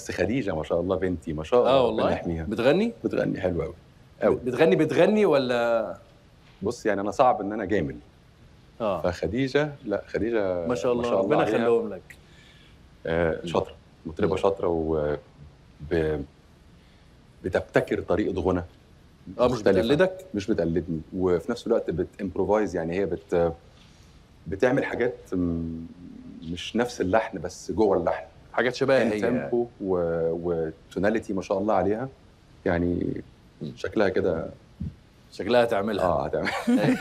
بس خديجه ما شاء الله بنتي ما شاء الله اه ربنا والله يحميها بتغني بتغني حلو قوي قوي بتغني بتغني ولا بص يعني انا صعب ان انا جامل اه فخديجه لا خديجه ما شاء الله ما شاء الله ربنا عليها. يخليهم لك آه شاطره مطربه شاطره و ب... بتبتكر طريقه غنى اه مش مختلفة. بتقلدك مش بتقلدني وفي نفس الوقت بتمبروفايز يعني هي بت بتعمل حاجات م- مش نفس اللحن بس جوه اللحن حاجات شبهها هي تيمبو وتوناليتي ما شاء الله عليها يعني شكلها كده شكلها تعملها اه هتعمل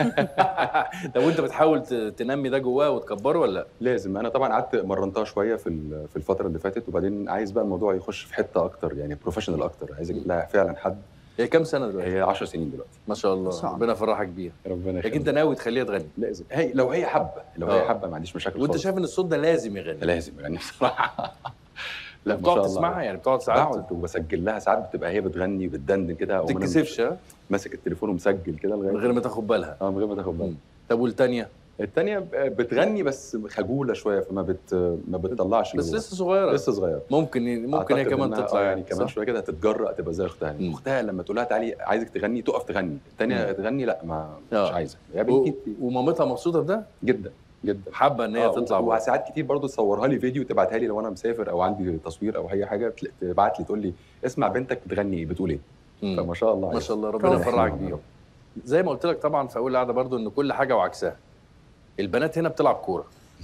طب وانت بتحاول ت- تنمي ده جواه وتكبره ولا لا؟ لازم انا طبعا قعدت مرنتها شويه في ال- في الفتره اللي فاتت وبعدين عايز بقى الموضوع يخش في حته اكتر يعني بروفيشنال اكتر عايز اجيب لها فعلا حد هي كام سنه دلوقتي؟ هي 10 سنين دلوقتي ما شاء الله ما شاء الله. ربنا يفرحك بيها ربنا لكن يخليك انت ناوي تخليها تغني لازم هي لو هي حابه لو هي آه. حابه ما عنديش مشاكل وانت خالص. شايف ان الصوت ده لازم يغني لازم يعني بصراحه لا ما بتقعد شاء الله تسمعها يعني بتقعد ساعات بقعد وبسجل لها ساعات بتبقى هي بتغني وبتدندن كده ما أقوم أنا تتكسفش ها؟ ماسك التليفون ومسجل كده لغايه من غير ما تاخد بالها اه من غير ما تاخد بالك مم. طب والتانيه الثانيه بتغني بس خجوله شويه فما بت ما بتطلعش بس اللي لسه صغيره جواها. لسه صغيره ممكن ممكن هي أعتقد كمان إنها- تطلع آه يعني كمان صح؟ شويه كده هتتجرأ تبقى زي اختها يعني مم. اختها لما تقول لها تعالي عايزك تغني تقف تغني الثانيه مم. تغني لا ما آه. مش عايزه يا و... بنتي ومامتها مبسوطه بده؟ جدا جدا حابه ان هي آه، تطلع و- بره. وساعات كتير برضو تصورها لي فيديو تبعتها لي لو انا مسافر او عندي تصوير او اي حاجه تل- تبعت لي تقول لي اسمع بنتك بتغني ايه بتقول ايه مم. فما شاء الله ما عليها. شاء الله ربنا ربنا يفرحك يحميها. بيهم زي ما قلت لك طبعا في اول قعده برضو ان كل حاجه وعكسها البنات هنا بتلعب كوره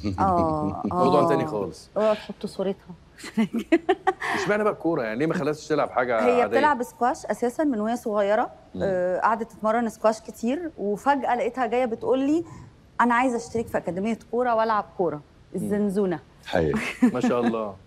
اه موضوع آه. تاني خالص اوعى تحطوا صورتها اشمعنى بقى الكوره يعني ليه ما خلتش تلعب حاجه هي عاديه بتلعب سكواش اساسا من وهي صغيره مم. آه، قعدت تتمرن سكواش كتير وفجاه لقيتها جايه بتقول لي انا عايزه اشترك في اكاديميه كوره والعب كوره الزنزونه حقيقي ما شاء الله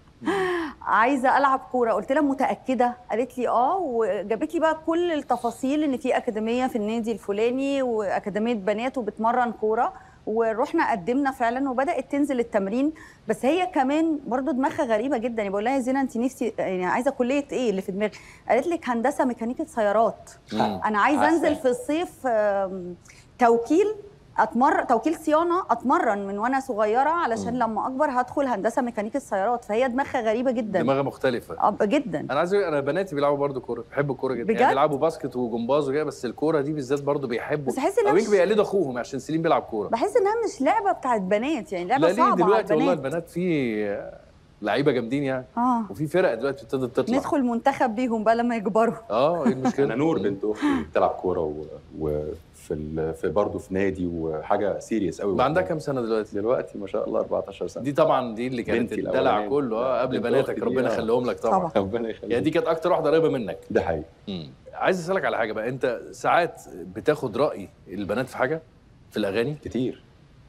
عايزه العب كوره قلت لها متاكده قالت لي اه وجابت لي بقى كل التفاصيل ان في اكاديميه في النادي الفلاني واكاديميه بنات وبتمرن كوره ورحنا قدمنا فعلا وبدات تنزل التمرين بس هي كمان برضو دماغها غريبه جدا يعني بقول لها يا زينه انت نفسي يعني عايزه كليه ايه اللي في دماغك قالت لك هندسه ميكانيكا سيارات مم. انا عايزه عسل. انزل في الصيف آم، توكيل اتمرن توكيل صيانه اتمرن من وانا صغيره علشان مم. لما اكبر هدخل هندسه ميكانيكا السيارات فهي دماغها غريبه جدا دماغها مختلفه اه جدا انا عايز أقول- انا بناتي بيلعبوا برضو كوره بيحبوا الكوره جدا بجد؟ يعني بيلعبوا باسكت وجمباز وكده بس الكوره دي بالذات برضو بيحبوا بس احس انها او مش يمكن بيقلدوا اخوهم عشان سليم بيلعب كوره بحس انها مش لعبه بتاعت بنات يعني لعبه لا ليه صعبه دلوقتي على والله البنات البنات في لعيبه جامدين يعني اه وفي فرق دلوقتي ابتدت تطلع ندخل منتخب بيهم بقى لما يكبروا اه ايه انا المشكله نور بنت اختي بتلعب كوره و... وفي ال... في برضه في نادي وحاجه سيريس قوي ما عندها كام سنه دلوقتي دلوقتي ما شاء الله 14 سنه دي طبعا دي اللي كانت بنتي الدلع الأولانية. كله اه قبل بنت بناتك أختي دي، ربنا آه. يخليهم لك طبعا طبعا. ربنا يخليك يعني دي كانت اكتر واحده قريبه منك ده حقيقي مم. عايز اسالك على حاجه بقى انت ساعات بتاخد راي البنات في حاجه في الاغاني كتير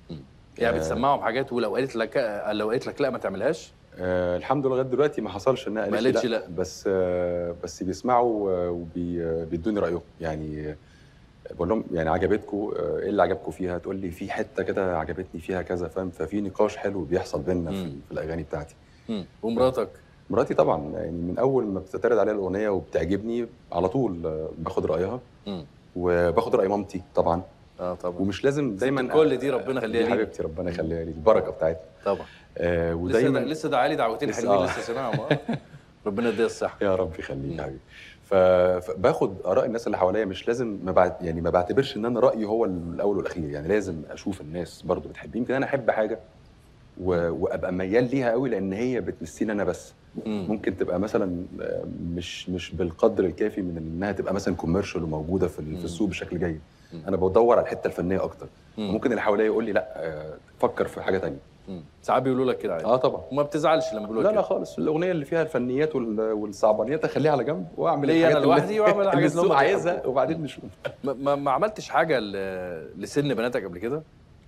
يعني آه. بتسمعهم حاجات ولو قالت لك لو قالت لك لا ما تعملهاش آه الحمد لله لغايه دلوقتي ما حصلش انها ما قالت لي قالتش لا. بس آه بس بيسمعوا آه، وبي آه، بيدوني رايهم يعني آه، بقول لهم يعني عجبتكم آه، ايه اللي عجبكم فيها تقول لي في حته كده عجبتني فيها كذا فاهم ففي نقاش حلو بيحصل بينا في, مم. في الاغاني بتاعتي مم. ومراتك مراتي طبعا يعني من اول ما بتتعرض عليها الاغنيه وبتعجبني على طول آه، باخد رايها مم. وباخد راي مامتي طبعا اه طبعا ومش لازم دايما كل دي ربنا يخليها دي ليك. حبيبتي ربنا يخليها لي البركه بتاعتها طبعا آه لسه ودايما دا لسه دعالي دعوتين لسه- حلوين آه. لسه سامعهم اه ربنا يديها الصحه يا رب يخليك مم. يا حبيبي ف- فباخد اراء الناس اللي حواليا مش لازم ما بعت يعني ما بعتبرش ان انا رايي هو الاول والاخير يعني لازم اشوف الناس برضو بتحب يمكن انا احب حاجه و... وابقى ميال ليها قوي لان هي بتمسيني انا بس مم. ممكن تبقى مثلا آه، مش مش بالقدر الكافي من انها تبقى مثلا كوميرشال وموجوده في ال- مم. في السوق بشكل جيد مم. انا بدور على الحته الفنيه اكتر مم. ممكن اللي حواليا يقول لي لا آه، فكر في حاجه تانية مم. ساعات بيقولوا لك كده عادي اه طبعا وما بتزعلش لما بيقولوا لا لك لا كده خالص الاغنيه اللي فيها الفنيات وال- والصعبانيات اخليها على جنب واعمل ليا أنا الحاجات اللي- لوحدي وأعمل الحاجات اللي اللي هم السوق عايزها بيحبوها. وبعدين نشوف ما, ما, ما عملتش حاجه ل... لسن بناتك قبل كده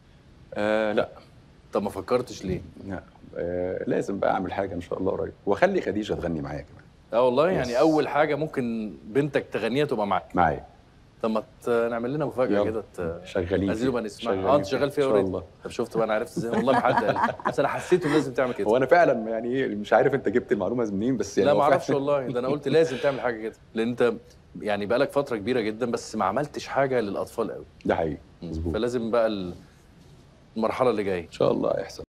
آه لا طب ما فكرتش ليه لا آه لازم بقى اعمل حاجه ان شاء الله قريب واخلي خديجه تغني معايا كمان اه والله يعني يس. اول حاجه ممكن بنتك تغنيها تبقى معاك معايا طب ما ت- نعمل لنا مفاجاه يلا. كده ت- شغالين عايزين فيه. نبقى نسمع شغالين اه انت شغال فيها ان شاء اوريدي الله طب شفت بقى انا عرفت ازاي والله ما حد قال لي. بس انا حسيت انه لازم تعمل كده هو انا فعلا يعني ايه مش عارف انت جبت المعلومه منين بس يعني لا هو ما اعرفش فعلاً- والله ده انا قلت لازم تعمل حاجه كده لان انت يعني بقالك فتره كبيره جدا بس ما عملتش حاجه للاطفال قوي ده حقيقي مظبوط فلازم بقى ال- المرحله اللي جايه ان شاء الله هيحصل